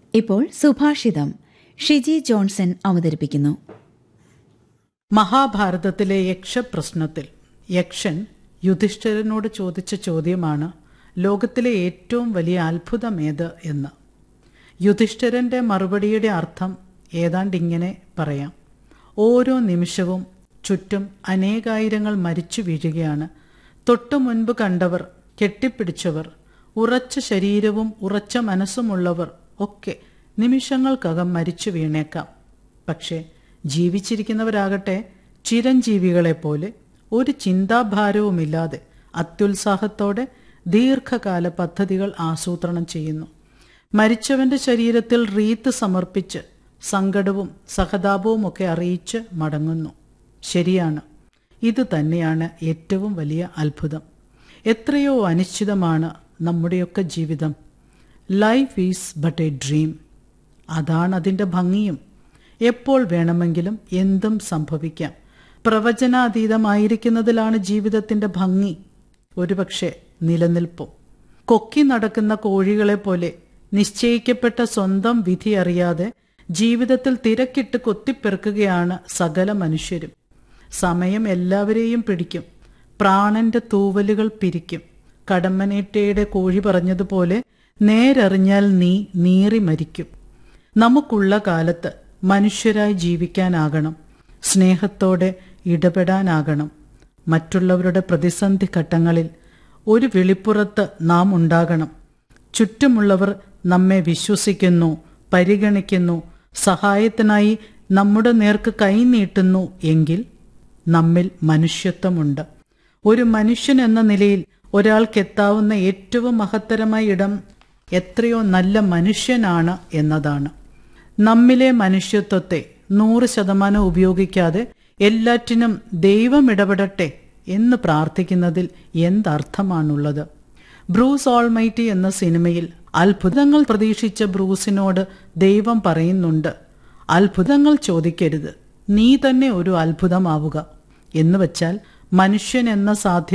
ഇപ്പോൾ സുഭാഷിതം ഷിജി ജോൺസൺ അവതരിപ്പിക്കുന്നു മഹാഭാരതത്തിലെ യക്ഷപ്രശ്നത്തിൽ യക്ഷൻ യുധിഷ്ഠിരനോട് ചോദിച്ച ചോദ്യമാണ് ലോകത്തിലെ ഏറ്റവും വലിയ അത്ഭുതമേത് എന്ന് യുധിഷ്ഠിരന്റെ മറുപടിയുടെ അർത്ഥം ഏതാണ്ട് ഇങ്ങനെ പറയാം ഓരോ നിമിഷവും ചുറ്റും അനേകായിരങ്ങൾ മരിച്ചു വീഴുകയാണ് തൊട്ടു മുൻപ് കണ്ടവർ കെട്ടിപ്പിടിച്ചവർ ഉറച്ച ശരീരവും ഉറച്ച മനസ്സുമുള്ളവർ ഒക്കെ നിമിഷങ്ങൾക്കകം മരിച്ചു വീണേക്കാം പക്ഷേ ജീവിച്ചിരിക്കുന്നവരാകട്ടെ ചിരഞ്ജീവികളെപ്പോലെ ഒരു ചിന്താഭാരവുമില്ലാതെ അത്യുത്സാഹത്തോടെ ദീർഘകാല പദ്ധതികൾ ആസൂത്രണം ചെയ്യുന്നു മരിച്ചവന്റെ ശരീരത്തിൽ റീത്ത് സമർപ്പിച്ച് സങ്കടവും സഹതാപവും ഒക്കെ അറിയിച്ച് മടങ്ങുന്നു ശരിയാണ് ഇത് തന്നെയാണ് ഏറ്റവും വലിയ അത്ഭുതം എത്രയോ അനിശ്ചിതമാണ് നമ്മുടെയൊക്കെ ജീവിതം life is but a dream അതാണ് അതിൻ്റെ ഭംഗിയും എപ്പോൾ വേണമെങ്കിലും എന്തും സംഭവിക്കാം പ്രവചനാതീതമായിരിക്കുന്നതിലാണ് ജീവിതത്തിന്റെ ഭംഗി ഒരുപക്ഷെ നിലനിൽപ്പും കൊക്കി നടക്കുന്ന കോഴികളെ പോലെ നിശ്ചയിക്കപ്പെട്ട സ്വന്തം വിധി അറിയാതെ ജീവിതത്തിൽ തിരക്കിട്ട് കൊത്തിപ്പെറുക്കുകയാണ് സകല മനുഷ്യരും സമയം എല്ലാവരെയും പിടിക്കും പ്രാണന്റെ തൂവലുകൾ പിരിക്കും കടമ്മനേട്ടയുടെ കോഴി പറഞ്ഞതുപോലെ നേരറിഞ്ഞാൽ നീ നീറി മരിക്കും നമുക്കുള്ള കാലത്ത് മനുഷ്യരായി ജീവിക്കാനാകണം സ്നേഹത്തോടെ ഇടപെടാനാകണം മറ്റുള്ളവരുടെ പ്രതിസന്ധി ഘട്ടങ്ങളിൽ ഒരു വിളിപ്പുറത്ത് നാം ഉണ്ടാകണം ചുറ്റുമുള്ളവർ നമ്മെ വിശ്വസിക്കുന്നു പരിഗണിക്കുന്നു സഹായത്തിനായി നമ്മുടെ നേർക്ക് കൈനീട്ടുന്നു എങ്കിൽ നമ്മിൽ മനുഷ്യത്വമുണ്ട് ഒരു മനുഷ്യൻ എന്ന നിലയിൽ ഒരാൾക്കെത്താവുന്ന ഏറ്റവും മഹത്തരമായ ഇടം എത്രയോ നല്ല മനുഷ്യനാണ് എന്നതാണ് നമ്മിലെ മനുഷ്യത്വത്തെ നൂറ് ശതമാനം ഉപയോഗിക്കാതെ എല്ലാറ്റിനും ദൈവം ഇടപെടട്ടെ എന്ന് പ്രാർത്ഥിക്കുന്നതിൽ എന്തർത്ഥമാണുള്ളത് ബ്രൂസ് ഓൾമൈറ്റി എന്ന സിനിമയിൽ അത്ഭുതങ്ങൾ പ്രതീക്ഷിച്ച ബ്രൂസിനോട് ദൈവം പറയുന്നുണ്ട് അത്ഭുതങ്ങൾ ചോദിക്കരുത് നീ തന്നെ ഒരു അത്ഭുതമാവുക എന്ന് വച്ചാൽ മനുഷ്യൻ എന്ന സാധ്യത